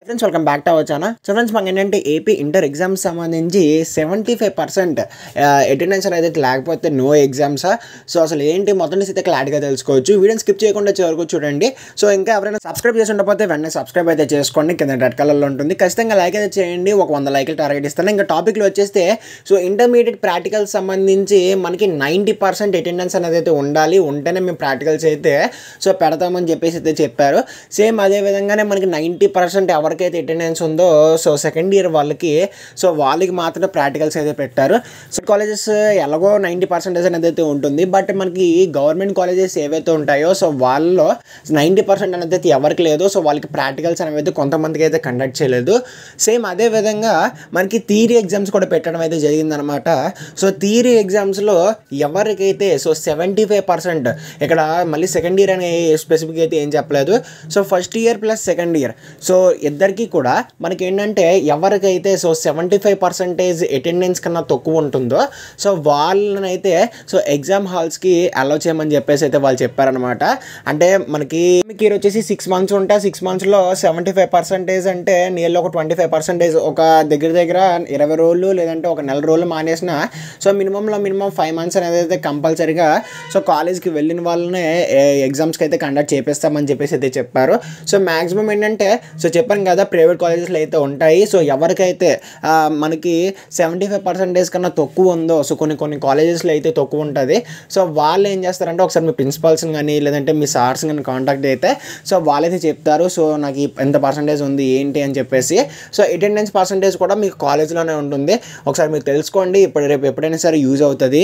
friends welcome back to our channel so friends మాకు ఏంటంటే AP inter exams సంబంధించి seventy five percent attendance అనేది లేకపోతే నో ఎగ్జామ్స్ సో అసలు ఏంటి మొత్తం నుంచి అయితే క్లారిటీగా తెలుసుకోవచ్చు వీడియోని స్కిప్ చేయకుండా చివరకు చూడండి సో ఇంకా ఎవరైనా సబ్స్క్రైబ్ చేసి ఉండకపోతే వెంటనే సబ్స్క్రైబ్ అయితే చేసుకోండి కింద రెడ్ కలర్లో ఉంటుంది ఖచ్చితంగా లైక్ అయితే చేయండి ఒక వంద లైక్లు టార్గెట్ ఇస్తాను ఇంకా టాపిక్లో వచ్చేస్తే సో ఇంటర్మీడియట్ ప్రాక్టికల్స్ సంబంధించి మనకి నైంటీ పర్సెంట్ అటెండెన్స్ అనేది అయితే ఉండాలి ఉంటేనే మేము ప్రాక్టికల్స్ అయితే సో పెడతామని చెప్పేసి అయితే చెప్పారు సేమ్ అదే విధంగానే మనకి నైంటీ పర్సెంట్ ఎవరికైతే అటెండెన్స్ ఉందో సో సెకండ్ ఇయర్ వాళ్ళకి సో వాళ్ళకి మాత్రమే ప్రాక్టికల్స్ అయితే పెట్టారు సో కాలేజెస్ ఎలాగో నైంటీ పర్సెంటేజ్ అనేది అయితే ఉంటుంది బట్ మనకి గవర్నమెంట్ కాలేజెస్ ఏవైతే ఉంటాయో సో వాళ్ళలో నైంటీ పర్సెంట్ అనేది అయితే ఎవరికి లేదు సో వాళ్ళకి ప్రాక్టికల్స్ అనేవి అయితే కొంతమందికి అయితే కండక్ట్ చేయలేదు సేమ్ అదే విధంగా మనకి థియరీ ఎగ్జామ్స్ కూడా పెట్టడం అయితే జరిగిందనమాట సో థియరీ ఎగ్జామ్స్లో ఎవరికైతే సో సెవెంటీ ఫైవ్ పర్సెంట్ ఇక్కడ మళ్ళీ సెకండ్ ఇయర్ అనే స్పెసిఫిక్ అయితే ఏం చెప్పలేదు so first year plus second year so ఇద్దరికి కూడా మనకి ఏంటంటే ఎవరికైతే so seventy five percentage attendance కన్నా తక్కువ ఉంటుందో సో వాళ్ళనైతే సో ఎగ్జామ్ హాల్స్కి అలౌ చేయమని చెప్పేసి అయితే వాళ్ళు చెప్పారనమాట అంటే మనకి ఇయర్ వచ్చేసి సిక్స్ మంత్స్ ఉంటే సిక్స్ మంత్స్లో సెవెంటీ ఫైవ్ పర్సెంటేజ్ అంటే నియర్లీ ఒక ట్వంటీ ఫైవ్ పర్సెంటేజ్ ఒక దగ్గర దగ్గర ఇరవై రోజులు లేదంటే ఒక నెల రోజులు మానేసిన సో మినిమంలో మినిమం ఫైవ్ మంత్స్ అనేది అయితే కంపల్సరీగా సో కాలేజ్కి వెళ్ళిన వాళ్ళనే ఎగ్జామ్స్కి అయితే కండక్ట్ చేపిస్తామని చెప్పేసి అయితే చెప్పారు సో మ్యాక్సిమం ఏంటంటే సో చెప్పాను కదా ప్రైవేట్ కాలేజెస్లో అయితే ఉంటాయి సో ఎవరికైతే ఆ, మనకి సెవెంటీ ఫైవ్ పర్సెంటేజ్ కన్నా తక్కువ ఉందో సో కొన్ని కొన్ని కాలేజెస్లో అయితే తక్కువ ఉంటుంది సో వాళ్ళు ఏం చేస్తారంటే ఒకసారి మీ ప్రిన్సిపాల్స్ని కానీ లేదంటే మీ సార్స్ కానీ కాంటాక్ట్ అయితే సో వాళ్ళైతే చెప్తారు సో నాకు ఈ ఎంత పర్సంటేజ్ ఉంది ఏంటి అని చెప్పేసి సో అటెండెన్స్ పర్సంటేజ్ కూడా మీకు కాలేజ్లోనే ఉంటుంది ఒకసారి మీరు తెలుసుకోండి ఇప్పుడు రేపు ఎప్పుడైనా సరే యూజ్ అవుతుంది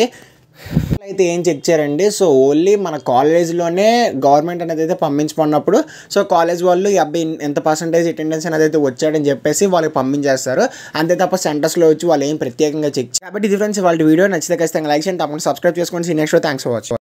అయితే ఏం చెక్ చేయారండి సో ఓన్లీ మన కాలేజ్లోనే గవర్నమెంట్ అనేది అయితే పంపించుకున్నప్పుడు సో కాలేజ్ వాళ్ళు ఈ అబ్బాయి ఎంత పర్సంటేజ్ అటెండెన్స్ అనేది అయితే వచ్చాడని చెప్పేసి వాళ్ళకి పంపించేస్తారు అంతే తప్ప సెంటర్స్లో వచ్చి వాళ్ళు ఏం ప్రత్యేకంగా చెక్ కాబట్టి ఇది ఫ్రెండ్స్ వాళ్ళ వీడియో నచ్చితే ఖచ్చితంగా లైక్ చేయండి తప్పకుండా సబ్స్క్రైబ్ చేసుకోండి నెక్స్ట్ థ్యాంక్స్ ఫర్ వాచింగ్